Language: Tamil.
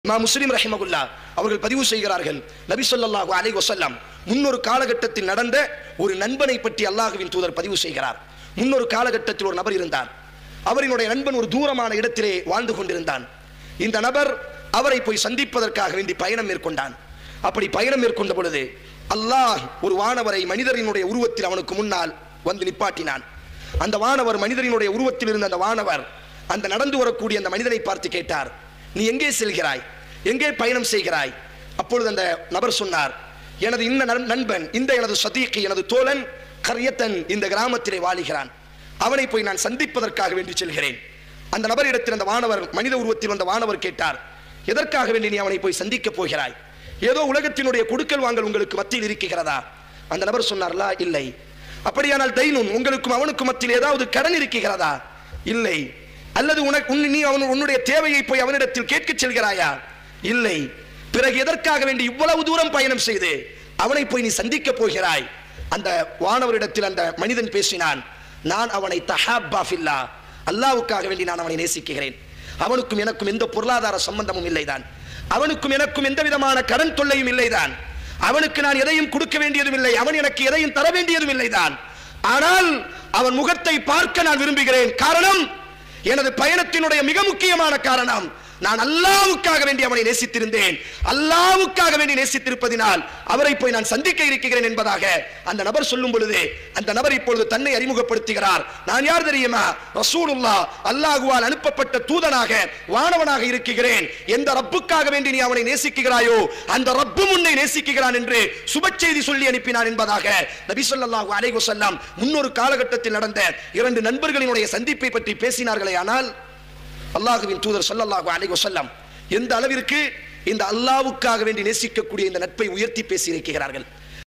மா முஸ்லிம் ரஹிமகுல்லா அவர்கள் பதிவு செய்கிறார்கள் நபி ஸல்லல்லாஹு அலைஹி வஸல்லம் முன்னொரு காலகட்டத்தில் நடந்த ஒரு நண்பனை பற்றி அல்லாஹ்வின் தூதர் பதிவு செய்கிறார் முன்னொரு காலகட்டத்தில் ஒரு நபர் இருந்தார் அவரினுடைய நண்பன் ஒரு தூரமான இடத்திலே வாழ்ந்து கொண்டிருந்தான் இந்த நபர் அவரை போய் சந்திப்பதற்காக வேண்டி பயணம் மேற்கொண்டான் அப்படி பயணம் மேற்கொண்ட பொழுது அல்லாஹ் ஒரு வானவரை மனிதரினுடைய உருவத்தில் அவனுக்கு முன்னால் வந்து நிப்பாட்டினான் அந்த வானவர் மனிதரினுடைய உருவத்தில் இருந்த அந்த வானவர் அந்த நடந்து வரக்கூடிய அந்த மனிதனை பார்த்து கேட்டார் நீ எங்கே செல்கிறாய் எங்கே பயணம் செய்கிறாய் அப்பொழுது அந்த நபர் சொன்னார் எனது இன்ன நண்- நண்பன் இந்த எனது சதீக்கு எனது தோழன் கரியத்தன் இந்த கிராமத்திலே வாழுகிறான் அவனை போய் நான் சந்திப்பதற்காக வேண்டி செல்கிறேன் அந்த நபரிடத்தில் அந்த வானவர் மனித உருவத்தில் வந்த வானவர் கேட்டார் எதற்காக வேண்டி நீ அவனை போய் சந்திக்கப் போகிறாய் ஏதோ உலகத்தினுடைய கொடுக்கல் வாங்கல் உங்களுக்கு மத்தியில் இருக்கிறதா அந்த நபர் சொன்னார்லா இல்லை அப்படியானால் தைனும் உங்களுக்கும் அவனுக்கும் மத்தியில் ஏதாவது கடன் இருக்கிறதா இல்லை அல்லது உனக்கு உன் நீ அவன் உன்னுடைய தேவையை போய் அவனிடத்தில் கேட்கச் செல்கிறாயா இல்லை பிறகு எதற்காக வேண்டி இவ்வளவு தூரம் பயணம் செய்து அவனை போய் நீ சந்திக்கப் போகிறாய் அந்த வானவரிடத்தில் அந்த மனிதன் பேசினான் நான் அவனை தஹாப்பா ஃபில்லா அல்லாவுக்காக வேண்டி நான் அவனை நேசிக்கிறேன் அவனுக்கும் எனக்கும் எந்த பொருளாதார சம்பந்தமும் இல்லைதான் அவனுக்கும் எனக்கும் எந்த விதமான கடன் தொல்லையும் இல்லைதான் அவனுக்கு நான் எதையும் கொடுக்க வேண்டியதும் இல்லை அவன் எனக்கு எதையும் தர வேண்டியதும் இல்லைதான் ஆனால் அவன் முகத்தை பார்க்க நான் விரும்புகிறேன் காரணம் எனது பயணத்தினுடைய மிக முக்கியமான காரணம் நான் அல்லாவுக்காக வேண்டி அவனை நேசித்திருந்தேன் அல்லாவுக்காக வேண்டி நேசித்திருப்பதினால் அவரை போய் நான் சந்திக்க இருக்கிறேன் என்பதாக அந்த நபர் சொல்லும் பொழுது அந்த நபர் இப்பொழுது தன்னை அறிமுகப்படுத்துகிறார் நான் யார் தெரியுமா ரசூலுல்லா அல்லாஹுவால் அனுப்பப்பட்ட தூதனாக வானவனாக இருக்கிறேன் எந்த ரப்புக்காக வேண்டி நீ அவனை நேசிக்கிறாயோ அந்த ரப்பு உன்னை நேசிக்கிறான் என்று சுப செய்தி சொல்லி அனுப்பினான் என்பதாக நபி ஸல்லல்லாஹு அலைஹி வஸல்லம் முன்னொரு காலகட்டத்தில் நடந்த இரண்டு நண்பர்களினுடைய சந்திப்பை பற்றி பேசினார்களே ஆனால் அல்லாஹுவின் தூதர் ஸல்லல்லாஹு அலைஹி வஸல்லம் எந்த அளவிற்கு இந்த அல்லாவுக்காக வேண்டி நேசிக்கக்கூடிய இந்த நட்பை உயர்த்தி பேசி இருக்கிறார்கள்